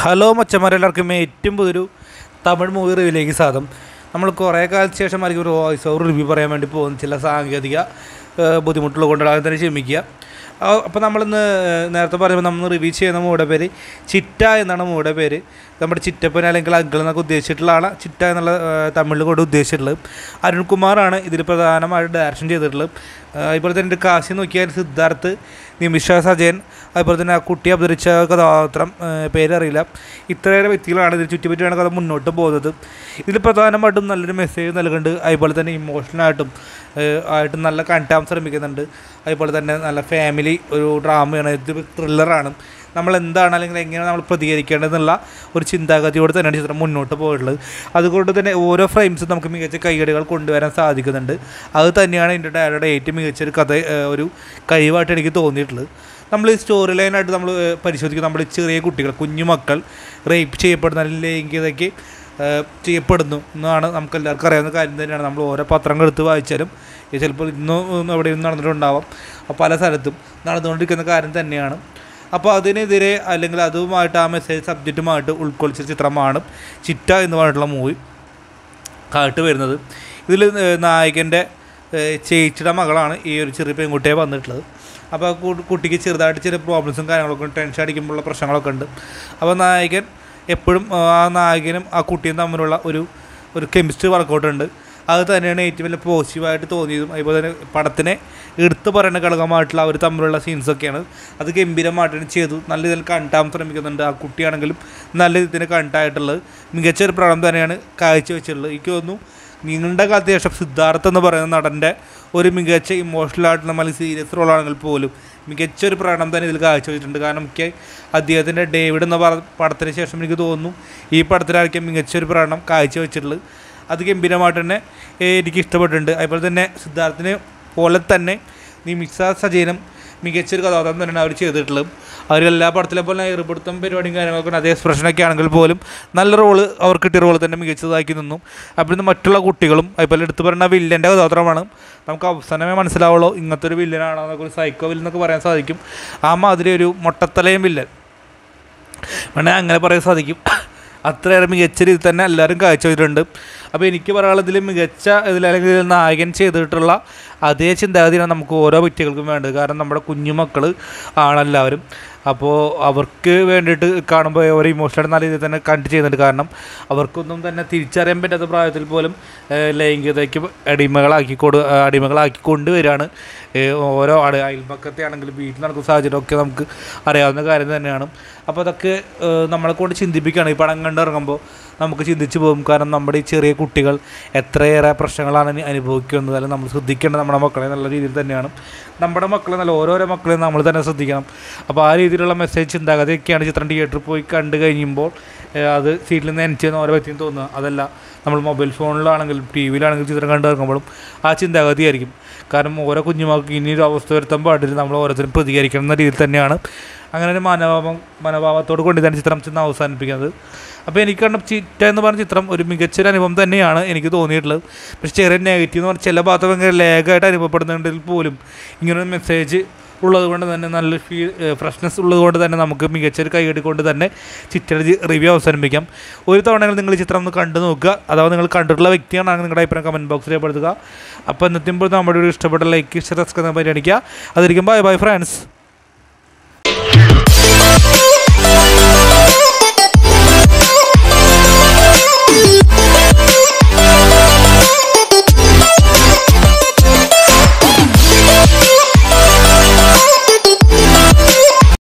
hello മച്ചന്മാരെല്ലാവർക്കും ഏറ്റവും പുതിയൊരു Tamil movie റിവ്യൂലേക്ക് സ്വാഗതം നമ്മൾ കുറേ കാലത്തിന് ശേഷമായിരിക്കും ഒരു വോയിസ് ഓവർ റിവ്യൂ പറയാൻ വേണ്ടി പോകുന്ന ചില സാങ്കേതിക ഏഹ്, ബുദ്ധിമുട്ടുകൾ കൊണ്ടുള്ള അതിനെ ക്ഷമിക്കുക അപ്പോൾ നമ്മളിന്ന് നേരത്തെ പറയുമ്പോൾ നമ്മൾ റിവ്യൂ ചെയ്യുന്ന മൂടെ പേര് ചിറ്റ എന്നാണ് മൂടെ പേര് നമ്മുടെ ചിറ്റപ്പൻ അല്ലെങ്കിൽ അങ്കിൾ എന്നൊക്കെ ഉദ്ദേശിച്ചിട്ടുള്ളതാണ് ചിറ്റ എന്നുള്ള ഏഹ്, തമിഴിൽ കൊണ്ട് ഉദ്ദേശിച്ചിട്ടുള്ളത് അരുൺകുമാറാണ് ഇതിൽ പ്രധാനമായിട്ട് ഡയറക്ഷൻ ചെയ്തിട്ടുള്ളത് ഏഹ്, അതുപോലെ തന്നെ എൻ്റെ കാശി നോക്കിയാൽ സിദ്ധാർത്ഥ് നിമിഷ സജയൻ അതുപോലെ തന്നെ ആ കുട്ടി അവതരിച്ച കഥാപാത്രം ഏഹ്, പേരറിയില്ല ഇത്രയേറെ വ്യക്തികളാണ് ഇതിൽ ചുറ്റിപ്പറ്റിയാണ് കഥ മുന്നോട്ട് പോകുന്നത് ഇതിൽ പ്രധാനമായിട്ടും നല്ലൊരു മെസ്സേജ് നൽകുന്നുണ്ട് അതുപോലെ തന്നെ ഇമോഷണലായിട്ടും ഏഹ്, ആയിട്ടും നല്ല കണ്ടാൻ ശ്രമിക്കുന്നുണ്ട് അതുപോലെ തന്നെ നല്ല ഫാമിലി ഒരു ഡ്രാമയാണ് ഇത് ത്രില്ലറാണ് നമ്മൾ എന്താണ് അല്ലെങ്കിൽ എങ്ങനെയാണ് നമ്മൾ പ്രതികരിക്കേണ്ടതെന്നുള്ള ഒരു ചിന്താഗതിയോട് തന്നെയാണ് ചിത്രം മുന്നോട്ട് പോയിട്ടുള്ളത് അതുകൊണ്ട് തന്നെ ഓരോ ഫ്രെയിംസും നമുക്ക് മികച്ച കൈയടികൾ കൊണ്ടുവരാൻ സാധിക്കുന്നുണ്ട് അത് തന്നെയാണ് എൻ്റെ ഡയറയുടെ ഏറ്റവും മികച്ചൊരു കഥ ഏഹ്, ഒരു കഴിവായിട്ട് എനിക്ക് തോന്നിയിട്ടുള്ളത് നമ്മൾ ഈ സ്റ്റോറി ലൈനായിട്ട് നമ്മൾ പരിശോധിക്കുക നമ്മൾ ചെറിയ കുട്ടികൾ കുഞ്ഞു മക്കൾ റേപ്പ് ചെയ്യപ്പെടുന്ന അല്ലെങ്കിൽ ലൈംഗികതയ്ക്ക് ഏഹ്, ചെയ്യപ്പെടുന്നു എന്നാണ് നമുക്ക് എല്ലാവർക്കും അറിയാവുന്ന കാര്യം തന്നെയാണ് നമ്മൾ ഓരോ പത്രങ്ങൾ എടുത്ത് വായിച്ചാലും ഇത് ചിലപ്പോൾ ഇന്നും എവിടെയും നടന്നിട്ടുണ്ടാവാം അപ്പോൾ പല സ്ഥലത്തും നടന്നുകൊണ്ടിരിക്കുന്ന കാര്യം തന്നെയാണ് അപ്പോൾ അതിനെതിരെ അല്ലെങ്കിൽ അതുമായിട്ട് ആ മെസ്സേജ് സബ്ജക്റ്റുമായിട്ട് ഉൾക്കൊള്ളിച്ച ചിത്രമാണ് ചിറ്റ എന്ന് പറഞ്ഞിട്ടുള്ള മൂവി കാട്ട് വരുന്നത് ഇതിൽ നായകൻ്റെ ചേച്ചിയുടെ മകളാണ് ഈ ഒരു ചെറിയ പെൺകുട്ടിയെ വന്നിട്ടുള്ളത് അപ്പോൾ ആ കു- കുട്ടിക്ക് ചെറുതായിട്ട് ചെറിയ പ്രോബ്ലംസും കാര്യങ്ങളൊക്കെ ഉണ്ട് ടെൻഷൻ അടിക്കുമ്പോഴുള്ള പ്രശ്നങ്ങളൊക്കെ ഉണ്ട് അപ്പോൾ നായകൻ എപ്പോഴും ആ, ആ നായകനും ആ കുട്ടിയും തമ്മിലുള്ള ഒരു ഒരു കെമിസ്ട്രി വർക്കൗട്ട് ഉണ്ട് അത് തന്നെയാണ് ഏറ്റവും വലിയ പോസിറ്റീവായിട്ട് തോന്നിയതും അതുപോലെ തന്നെ പടത്തിനെ എടുത്തു പറയുന്ന ഘടകമായിട്ടുള്ള അവർ തമ്മിലുള്ള സീൻസൊക്കെയാണ് അത് ഗംഭീരമായിട്ടാണ് ചെയ്തു നല്ല രീതിയിൽ കണ്ടാൻ ശ്രമിക്കുന്നുണ്ട് ആ കുട്ടിയാണെങ്കിലും നല്ല രീതിയിൽ കണ്ടായിട്ടുള്ളത് മികച്ച ഒരു പ്രകടനം തന്നെയാണ് കാഴ്ചവെച്ചിട്ടുള്ളത് എനിക്ക് തോന്നുന്നു നിങ്ങളുടെ കാലത്ത് ശേഷം സിദ്ധാർത്ഥ് എന്ന് പറയുന്ന നടൻ്റെ ഒരു മികച്ച ഇമോഷണൽ ആയിട്ടുള്ള നല്ല സീരിയസ് റോളാണെങ്കിൽ പോലും മികച്ച ഒരു പ്രകടനം തന്നെ ഇതിൽ കാഴ്ചവെച്ചിട്ടുണ്ട് കാരണം എനിക്ക് അദ്ദേഹത്തിൻ്റെ ഡേവിഡ് എന്ന പട- പടത്തിന് ശേഷം എനിക്ക് തോന്നുന്നു ഈ പടത്തിലായിരിക്കും മികച്ച ഒരു പ്രകടനം കാഴ്ചവെച്ചിട്ടുള്ളത് അത് ഗംഭീരമായിട്ട് തന്നെ ഏഹ്, എനിക്ക് ഇഷ്ടപ്പെട്ടിട്ടുണ്ട് അതുപോലെ തന്നെ സിദ്ധാർത്ഥിനെ പോലെ തന്നെ നിമിഷ സജീനം മികച്ചൊരു കഥാപാത്രം തന്നെയാണ് അവർ ചെയ്തിട്ടുള്ളത് അവർ എല്ലാ പടത്തിലെ പോലെ ഏർപ്പെടുത്തും പരിപാടിയും കാര്യങ്ങളൊക്കെ അതേ എക്സ്പ്രഷനൊക്കെ ആണെങ്കിൽ പോലും നല്ല റോള് അവർക്ക് കിട്ടിയ റോള് തന്നെ മികച്ചതാക്കി നിന്നു അപ്പോൾ ഇന്ന് മറ്റുള്ള കുട്ടികളും അതുപോലെ എടുത്തു പറയുന്ന വില്ലൻ്റെ കഥാപാത്രമാണ് നമുക്ക് അവസാനമേ മനസ്സിലാവുള്ളൂ ഇങ്ങനത്തെ ഒരു വില്ലനാണോ എന്നൊക്കെ ഒരു സൈക്കോ വില്ലൻ എന്നൊക്കെ പറയാൻ സാധിക്കും ആ മാതിരി ഒരു മൊട്ടത്തലയും വില്ലൻ വേണമെങ്കിൽ അങ്ങനെ പറയാൻ സാധിക്കും അത്രയേറെ മികച്ച രീതിയിൽ തന്നെ എല്ലാവരും കാഴ്ചവെച്ചിട്ടുണ്ട് അപ്പോൾ എനിക്ക് പറയാനുള്ളത് ഇതിൽ മികച്ച ഇതിൽ അല്ലെങ്കിൽ ഇതിൽ നായകൻ ചെയ്തിട്ടുള്ള അതേ ചിന്താഗതിയാണ് നമുക്ക് ഓരോ വ്യക്തികൾക്കും വേണ്ടത് കാരണം നമ്മുടെ കുഞ്ഞുമക്കൾ ആണെല്ലാവരും അപ്പോൾ അവർക്ക് വേണ്ടിയിട്ട് കാണുമ്പോൾ ഒരു ഇമോഷണൽ നല്ല രീതിയിൽ തന്നെ കണ്ട് ചെയ്യുന്നുണ്ട് കാരണം അവർക്കൊന്നും തന്നെ തിരിച്ചറിയാൻ പറ്റാത്ത പ്രായത്തിൽ പോലും ഏഹ്, ലൈംഗികതയ്ക്ക് അടിമകളാക്കി കൊടു അടിമകളാക്കി കൊണ്ടുവരികയാണ് ഏഹ്, ഓരോ അട അയൽപക്കത്തെ ആണെങ്കിലും വീട്ടിൽ നടക്കുന്ന സാഹചര്യമൊക്കെ നമുക്ക് അറിയാവുന്ന കാര്യം തന്നെയാണ് അപ്പോൾ അതൊക്കെ ഏഹ്, നമ്മളെ കൊണ്ട് ചിന്തിപ്പിക്കുകയാണ് ഈ പടം കണ്ടിറങ്ങുമ്പോൾ നമുക്ക് ചിന്തിച്ചു പോകും കാരണം നമ്മുടെ ഈ ചെറിയ കുട്ടികൾ എത്രയേറെ പ്രശ്നങ്ങളാണ് ഇനി അനുഭവിക്കുന്നത് അല്ലെങ്കിൽ നമ്മൾ ശ്രദ്ധിക്കേണ്ടത് നമ്മുടെ മക്കളെ നല്ല രീതിയിൽ തന്നെയാണ് നമ്മുടെ മക്കളെ നല്ല ഓരോരോ മക്കളെയും നമ്മൾ തന്നെ ശ്രദ്ധിക്കണം അപ്പോൾ ആ രീതിയിലുള്ള മെസ്സേജ് ചിന്താഗതിയൊക്കെയാണ് ചിത്രം തിയേറ്ററിൽ പോയി കണ്ടു കഴിയുമ്പോൾ ഏഹ്, അത് സീറ്റിൽ നിന്ന് എൻചെന്ന് ഓരോ വ്യക്തിയും തോന്നുക അതല്ല നമ്മൾ മൊബൈൽ ഫോണിലാണെങ്കിലും ടി വിയിലാണെങ്കിലും ചിത്രം കണ്ടു ഇറങ്ങുമ്പോഴും ആ ചിന്താഗതിയായിരിക്കും കാരണം ഓരോ കുഞ്ഞുമക്കൾക്ക് ഇനി ഒരു അവസ്ഥ വരുത്താൻ പാടില്ല നമ്മൾ ഓരോരുത്തരും പ്രതികരിക്കണം എന്ന രീതിയിൽ തന്നെയാണ് അങ്ങനെ ഒരു മനോഭാവം മനോഭാവത്തോട് കൊണ്ട് തന്നെ ചിത്രം ചെന്ന് അവസാനിപ്പിക്കുന്നത് അപ്പോൾ എനിക്ക് കണ്ട ചിറ്റ എന്ന് പറഞ്ഞ ചിത്രം ഒരു മികച്ചൊരു അനുഭവം തന്നെയാണ് എനിക്ക് തോന്നിയിട്ടുള്ളത് പക്ഷേ ചെറിയ നെഗറ്റീവ് എന്ന് പറഞ്ഞാൽ ചില ഭാഗത്ത് ഭയങ്കര ലേഗായിട്ട് അനുഭവപ്പെടുന്നുണ്ടെങ്കിൽ പോലും ഇങ്ങനൊരു മെസ്സേജ് ഉള്ളത് കൊണ്ട് തന്നെ നല്ല ഫീൽ ഫ്രഷ്നെസ് ഉള്ളത് കൊണ്ട് തന്നെ നമുക്ക് മികച്ചൊരു കൈയടി കൊണ്ട് തന്നെ ചിറ്റയുടെ റിവ്യൂ അവസാനിപ്പിക്കാം ഒരു തവണ നിങ്ങൾ ഈ ചിത്രം ഒന്ന് കണ്ടു നോക്കുക അഥവാ നിങ്ങൾ കണ്ടിട്ടുള്ള വ്യക്തിയാണെങ്കിൽ നിങ്ങളുടെ അഭിപ്രായം കമൻറ്റ് ബോക്സിൽ രേഖപ്പെടുത്തുക അപ്പോൾ എന്നത്തുമ്പോൾ നമ്മുടെ ഒരു ഇഷ്ടപ്പെട്ട ലൈക്ക് സബ്സ്ക്രൈബ് പരിഗണിക്കുക അതിരിക്കും ബൈ ബൈ ഫ്രണ്ട്സ്